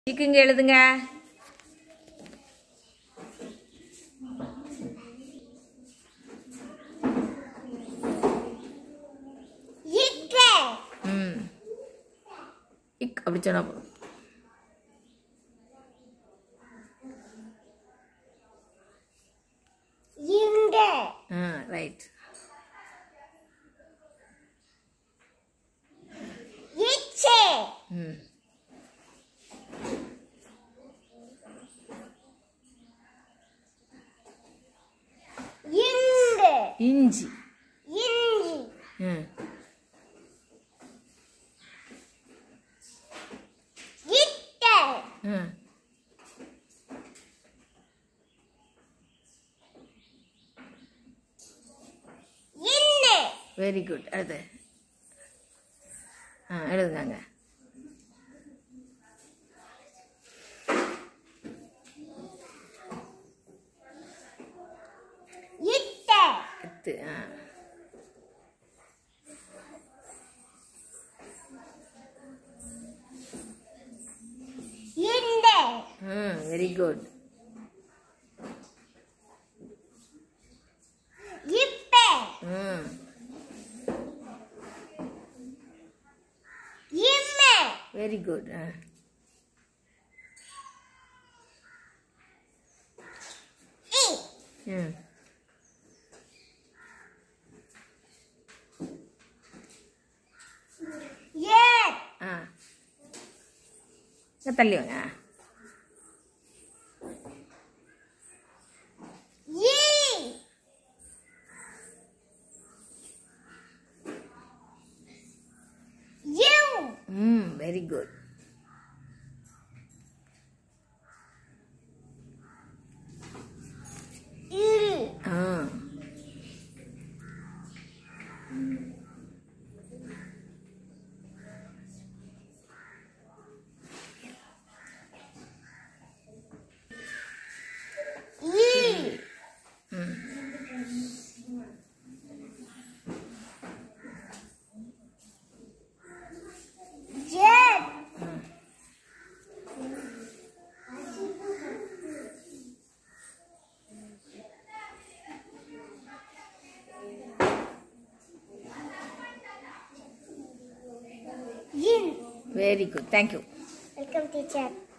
இக்குங்க எழுதுங்க இக்கு ம் இக் அப்படி சொன்னா போதும் இங்க ஆ ரைட் இச்சே ம் இங்கு இஞ்சி இஞ்சி ம் இட்ட ம் இன்னு வெரி குட் அது ஆ எழுதுங்க இட்ட எத்து ஆ இந்த ம் வெரி குட் இப்ப ம் இம்ம வெரி குட் ஆ இ ம் ஏ ஆ இங்க தள்ளி வாங்க இ யூ ம் வெரி குட் இல் ஆ இ ஜே இன் very good thank you welcome teacher